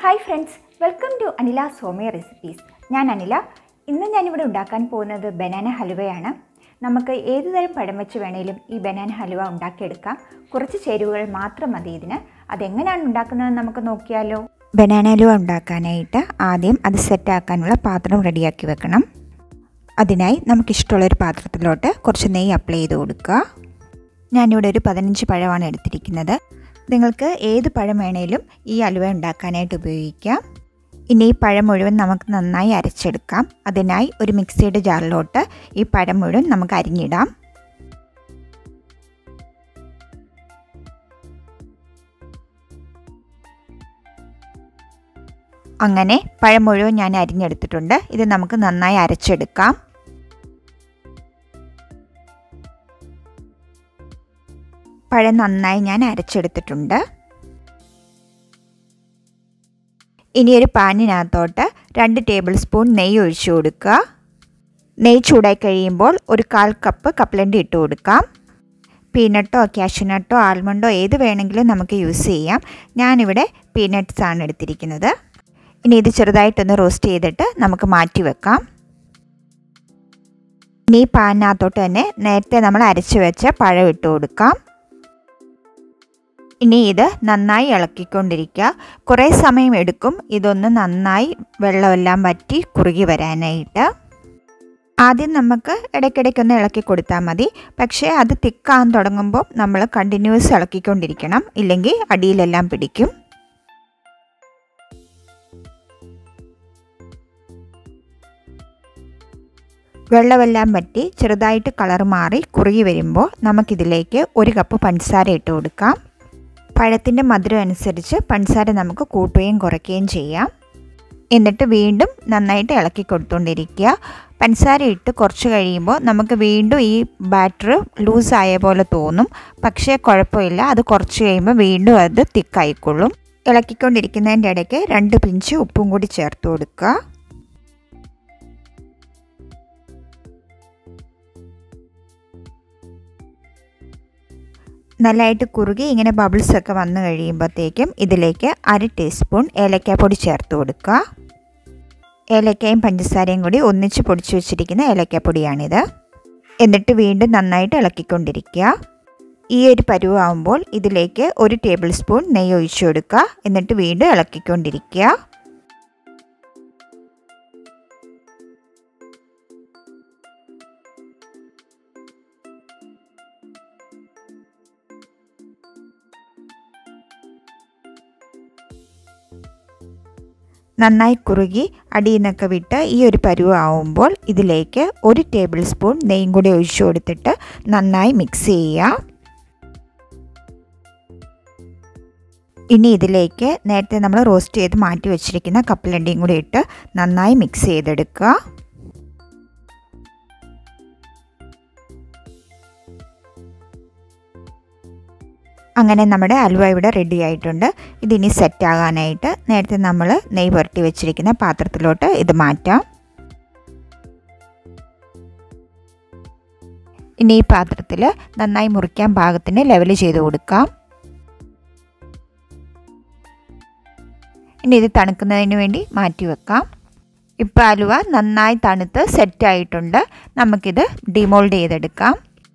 hi friends welcome to Anila Somiya recipes ഞാൻ അനില ഇന്ന് ഞാനിവിടെ ഉണ്ടാക്കാൻ പോകുന്നത് ബനാന ഹലുവയാണ് നമുക്ക് ഏത് തരം പഴം വെച്ച് വേണേലും ഈ ബനാന ഹലുവ ഉണ്ടാക്കിയെടുക്കാം കുറച്ച് ചേരുവകൾ മാത്രം മതി ഇതിന് അതെങ്ങനെയാണ് ഉണ്ടാക്കുന്നത് നമുക്ക് നോക്കിയാലോ ബനാന ഹലുവ ഉണ്ടാക്കാനായിട്ട് ആദ്യം അത് സെറ്റാക്കാനുള്ള പാത്രം റെഡിയാക്കി വെക്കണം അതിനായി നമുക്കിഷ്ടമുള്ളൊരു പാത്രത്തിലോട്ട് കുറച്ച് നെയ്യ് അപ്ലൈ ചെയ്ത് കൊടുക്കുക ഞാനിവിടെ ഒരു പതിനഞ്ച് പഴമാണ് എടുത്തിരിക്കുന്നത് നിങ്ങൾക്ക് ഏത് പഴം വേണേലും ഈ അലുവ ഉണ്ടാക്കാനായിട്ട് ഉപയോഗിക്കാം ഇനി ഈ പഴം മുഴുവൻ നമുക്ക് നന്നായി അരച്ചെടുക്കാം അതിനായി ഒരു മിക്സിയുടെ ജാറിലോട്ട് ഈ പഴം മുഴുവൻ നമുക്ക് അരിഞ്ഞിടാം അങ്ങനെ പഴം മുഴുവൻ ഞാൻ അരിഞ്ഞെടുത്തിട്ടുണ്ട് ഇത് നമുക്ക് നന്നായി അരച്ചെടുക്കാം പഴം നന്നായി ഞാൻ അരച്ചെടുത്തിട്ടുണ്ട് ഇനി ഒരു പാനിനകത്തോട്ട് രണ്ട് ടേബിൾ സ്പൂൺ നെയ്യ് ഒഴിച്ചു കൊടുക്കുക നെയ്യ് ചൂടായി കഴിയുമ്പോൾ ഒരു കാൽ കപ്പ് കപ്പലണ്ടി ഇട്ട് കൊടുക്കാം പീനട്ടോ കാഷ്യൂനട്ടോ ആൽമണ്ടോ ഏത് വേണമെങ്കിലും നമുക്ക് യൂസ് ചെയ്യാം ഞാനിവിടെ പീനട്ട്സ് ആണ് എടുത്തിരിക്കുന്നത് ഇനി ഇത് ചെറുതായിട്ടൊന്ന് റോസ്റ്റ് ചെയ്തിട്ട് നമുക്ക് മാറ്റി വെക്കാം ഇനി ഈ പാനിനകത്തോട്ട് തന്നെ നേരത്തെ നമ്മൾ അരച്ച് വെച്ച പഴം ഇട്ട് കൊടുക്കാം ഇനി ഇത് നന്നായി ഇളക്കിക്കൊണ്ടിരിക്കുക കുറേ സമയം എടുക്കും ഇതൊന്ന് നന്നായി വെള്ളമെല്ലാം വറ്റി കുറുകി വരാനായിട്ട് ആദ്യം നമുക്ക് ഇടയ്ക്കിടയ്ക്കൊന്ന് ഇളക്കി കൊടുത്താൽ മതി പക്ഷേ അത് തിക്കാൻ തുടങ്ങുമ്പോൾ നമ്മൾ കണ്ടിന്യൂസ് ഇളക്കിക്കൊണ്ടിരിക്കണം ഇല്ലെങ്കിൽ അടിയിലെല്ലാം പിടിക്കും വെള്ളമെല്ലാം വറ്റി ചെറുതായിട്ട് കളർ മാറി കുറുകി വരുമ്പോൾ നമുക്കിതിലേക്ക് ഒരു കപ്പ് പഞ്ചസാര ഇട്ട് കൊടുക്കാം പഴത്തിൻ്റെ മധുരം അനുസരിച്ച് പഞ്ചസാര നമുക്ക് കൂട്ടുകയും കുറയ്ക്കുകയും ചെയ്യാം എന്നിട്ട് വീണ്ടും നന്നായിട്ട് ഇളക്കി കൊടുത്തുകൊണ്ടിരിക്കുക പഞ്ചസാര ഇട്ട് കുറച്ച് കഴിയുമ്പോൾ നമുക്ക് വീണ്ടും ഈ ബാറ്റർ ലൂസായ പോലെ തോന്നും പക്ഷേ കുഴപ്പമില്ല അത് കുറച്ച് കഴിയുമ്പോൾ വീണ്ടും അത് തിക്കായിക്കൊള്ളും ഇളക്കിക്കൊണ്ടിരിക്കുന്നതിൻ്റെ ഇടയ്ക്ക് രണ്ട് പിഞ്ച് ഉപ്പും കൂടി ചേർത്ത് കൊടുക്കുക നല്ലതായിട്ട് കുറുകി ഇങ്ങനെ ബബിൾസ് ഒക്കെ വന്നു കഴിയുമ്പോഴത്തേക്കും ഇതിലേക്ക് അര ടീസ്പൂൺ ഏലക്കാപ്പൊടി ചേർത്ത് കൊടുക്കുക ഏലക്കയും പഞ്ചസാരയും കൂടി ഒന്നിച്ച് പൊടിച്ചു വെച്ചിരിക്കുന്ന ഏലക്കാപ്പൊടിയാണിത് എന്നിട്ട് വീണ്ടും നന്നായിട്ട് ഇളക്കിക്കൊണ്ടിരിക്കുക ഈ ഒരു പരുവാകുമ്പോൾ ഇതിലേക്ക് ഒരു ടേബിൾ സ്പൂൺ നെയ്യ് ഒഴിച്ചു കൊടുക്കുക എന്നിട്ട് വീണ്ടും ഇളക്കിക്കൊണ്ടിരിക്കുക നന്നായി കുറുകി അടിയിൽ നിന്നൊക്കെ വിട്ട് ഈ ഒരു പരുവാകുമ്പോൾ ഇതിലേക്ക് ഒരു ടേബിൾ സ്പൂൺ നെയ്യും കൂടി ഒഴിച്ചു കൊടുത്തിട്ട് നന്നായി മിക്സ് ചെയ്യുക ഇനി ഇതിലേക്ക് നേരത്തെ നമ്മൾ റോസ്റ്റ് ചെയ്ത് മാറ്റി വെച്ചിരിക്കുന്ന കപ്പലണ്ടിയും കൂടി ഇട്ട് നന്നായി മിക്സ് ചെയ്തെടുക്കുക അങ്ങനെ നമ്മുടെ അലുവ ഇവിടെ റെഡി ആയിട്ടുണ്ട് ഇതിനി സെറ്റ് ആകാനായിട്ട് നേരത്തെ നമ്മൾ നെയ്യ് പുരട്ടി വെച്ചിരിക്കുന്ന പാത്രത്തിലോട്ട് ഇത് മാറ്റാം ഇനി ഈ പാത്രത്തിൽ നന്നായി മുറിക്കാൻ പാകത്തിന് ലെവൽ ചെയ്ത് കൊടുക്കാം ഇനി ഇത് തണുക്കുന്നതിന് വേണ്ടി മാറ്റി വെക്കാം ഇപ്പോൾ അലുവ നന്നായി തണുത്ത് സെറ്റായിട്ടുണ്ട് നമുക്കിത് ഡിമോൾഡ് ചെയ്തെടുക്കാം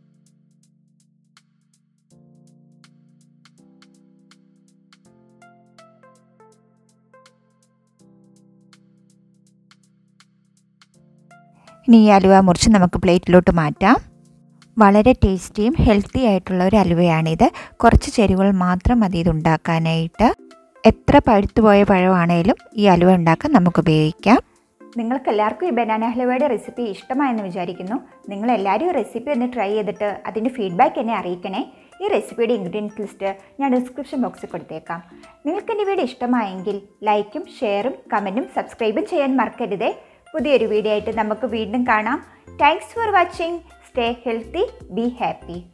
ഇനി ഈ അലുവ മുറിച്ച് നമുക്ക് പ്ലേറ്റിലോട്ട് മാറ്റാം വളരെ ടേസ്റ്റിയും ഹെൽത്തി ആയിട്ടുള്ള ഒരു അലുവയാണിത് കുറച്ച് ചേരുവകൾ മാത്രം മതി ഇത് ഉണ്ടാക്കാനായിട്ട് എത്ര പഴുത്തുപോയ പഴമാണേലും ഈ അലുവ ഉണ്ടാക്കാൻ നമുക്ക് ഉപയോഗിക്കാം നിങ്ങൾക്ക് എല്ലാവർക്കും ഈ ബനാന ഹലുവയുടെ റെസിപ്പി ഇഷ്ടമായെന്ന് വിചാരിക്കുന്നു നിങ്ങൾ എല്ലാവരും ഈ റെസിപ്പി ഒന്ന് ട്രൈ ചെയ്തിട്ട് അതിൻ്റെ ഫീഡ്ബാക്ക് എന്നെ അറിയിക്കണേ ഈ റെസിപ്പിയുടെ ഇൻഗ്രീഡിയൻസ് ലിസ്റ്റ് ഞാൻ ഡിസ്ക്രിപ്ഷൻ ബോക്സിൽ കൊടുത്തേക്കാം നിങ്ങൾക്ക് എൻ്റെ വീഡിയോ ഇഷ്ടമായെങ്കിൽ ലൈക്കും ഷെയറും കമൻറ്റും സബ്സ്ക്രൈബും ചെയ്യാൻ മറക്കരുതേ പുതിയൊരു വീഡിയോ ആയിട്ട് നമുക്ക് വീണ്ടും കാണാം thanks for watching stay healthy be happy